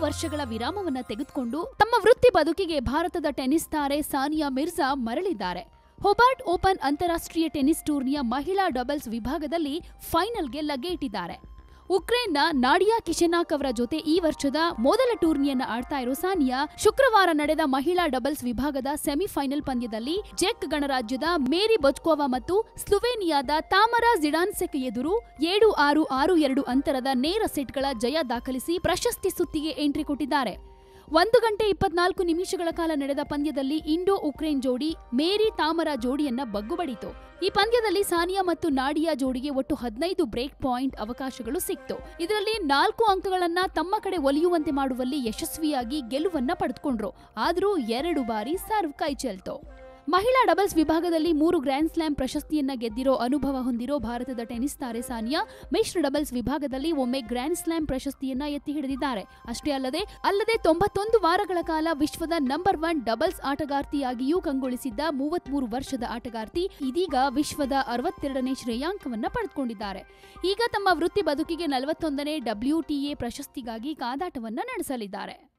ವರ್ಷಗಳ ವಿರಾಮವನ್ನ ತೆಗೆದುಕೊಂಡು ತಮ್ಮ ವೃತ್ತಿ ಬದುಕಿಗೆ ಭಾರತದ ಟೆನ್ನಿಸ್ ತಾರೆ ಸಾನಿಯಾ ಮಿರ್ಜಾ ಮರಳಿದ್ದಾರೆ ಹೊಬಾರ್ಟ್ ಓಪನ್ ಅಂತಾರಾಷ್ಟ್ರೀಯ ಟೆನ್ನಿಸ್ ಟೂರ್ನಿಯ ಮಹಿಳಾ ಡಬಲ್ಸ್ ವಿಭಾಗದಲ್ಲಿ ಫೈನಲ್ಗೆ ಲಗ್ಗೆ ಇಟ್ಟಿದ್ದಾರೆ ಉಕ್ರೇನ್ನ ನಾಡಿಯಾ ಕಿಶೆನಾಕ್ ಅವರ ಜೊತೆ ಈ ವರ್ಷದ ಮೊದಲ ಟೂರ್ನಿಯನ್ನ ಆಡ್ತಾ ಇರೋ ಸಾನಿಯಾ ಶುಕ್ರವಾರ ನಡೆದ ಮಹಿಳಾ ಡಬಲ್ಸ್ ವಿಭಾಗದ ಸೆಮಿಫೈನಲ್ ಪಂದ್ಯದಲ್ಲಿ ಚೆಕ್ ಗಣರಾಜ್ಯದ ಮೇರಿ ಬೊಚ್ಕೋವಾ ಮತ್ತು ಸ್ಲುವೇನಿಯಾದ ತಾಮರಾ ಜಿಡಾನ್ಸೆಕ್ ಎದುರು ಏಳು ಆರು ಆರು ಎರಡು ಅಂತರದ ನೇರ ಸೆಟ್ಗಳ ಜಯ ದಾಖಲಿಸಿ ಪ್ರಶಸ್ತಿ ಸುತ್ತಿಗೆ ಎಂಟ್ರಿ ಕೊಟ್ಟಿದ್ದಾರೆ ಒಂದು ಗಂಟೆ ಇಪ್ಪತ್ನಾಲ್ಕು ನಿಮಿಷಗಳ ಕಾಲ ನಡೆದ ಪಂದ್ಯದಲ್ಲಿ ಇಂಡೋ ಉಕ್ರೇನ್ ಜೋಡಿ ಮೇರಿ ತಾಮರ ಜೋಡಿಯನ್ನ ಬಗ್ಗುಬಡಿತು ಈ ಪಂದ್ಯದಲ್ಲಿ ಸಾನಿಯಾ ಮತ್ತು ನಾಡಿಯಾ ಜೋಡಿಗೆ ಒಟ್ಟು ಹದಿನೈದು ಬ್ರೇಕ್ ಪಾಯಿಂಟ್ ಅವಕಾಶಗಳು ಸಿಕ್ತು ಇದರಲ್ಲಿ ನಾಲ್ಕು ಅಂಕಗಳನ್ನ ತಮ್ಮ ಕಡೆ ಒಲಿಯುವಂತೆ ಮಾಡುವಲ್ಲಿ ಯಶಸ್ವಿಯಾಗಿ ಗೆಲುವನ್ನ ಪಡೆದುಕೊಂಡ್ರು ಆದರೂ ಎರಡು ಬಾರಿ ಸರ್ವ್ ಕೈಚೆಲ್ತು ಮಹಿಳಾ ಡಬಲ್ಸ್ ವಿಭಾಗದಲ್ಲಿ ಮೂರು ಗ್ರ್ಯಾಂಡ್ ಸ್ಲಾಮ್ ಪ್ರಶಸ್ತಿಯನ್ನ ಗೆದ್ದಿರೋ ಅನುಭವ ಹೊಂದಿರೋ ಭಾರತದ ಟೆನ್ನಿಸ್ ತಾರೆ ಸಾನಿಯಾ ಮಿಶ್ರ ಡಬಲ್ಸ್ ವಿಭಾಗದಲ್ಲಿ ಒಮ್ಮೆ ಗ್ರ್ಯಾಂಡ್ ಸ್ಲಾಮ್ ಪ್ರಶಸ್ತಿಯನ್ನ ಎತ್ತಿ ಹಿಡಿದಿದ್ದಾರೆ ಅಷ್ಟೇ ಅಲ್ಲದೆ ಅಲ್ಲದೆ ತೊಂಬತ್ತೊಂದು ವಾರಗಳ ಕಾಲ ವಿಶ್ವದ ನಂಬರ್ ಒನ್ ಡಬಲ್ಸ್ ಆಟಗಾರ್ತಿಯಾಗಿಯೂ ಕಂಗೊಳಿಸಿದ್ದ ಮೂವತ್ಮೂರು ವರ್ಷದ ಆಟಗಾರ್ತಿ ಇದೀಗ ವಿಶ್ವದ ಅರವತ್ತೆರಡನೇ ಶ್ರೇಯಾಂಕವನ್ನ ಪಡೆದುಕೊಂಡಿದ್ದಾರೆ ಈಗ ತಮ್ಮ ವೃತ್ತಿ ಬದುಕಿಗೆ ನಲವತ್ತೊಂದನೇ ಡಬ್ಲ್ಯೂಟಿಎ ಪ್ರಶಸ್ತಿಗಾಗಿ ಕಾದಾಟವನ್ನ ನಡೆಸಲಿದ್ದಾರೆ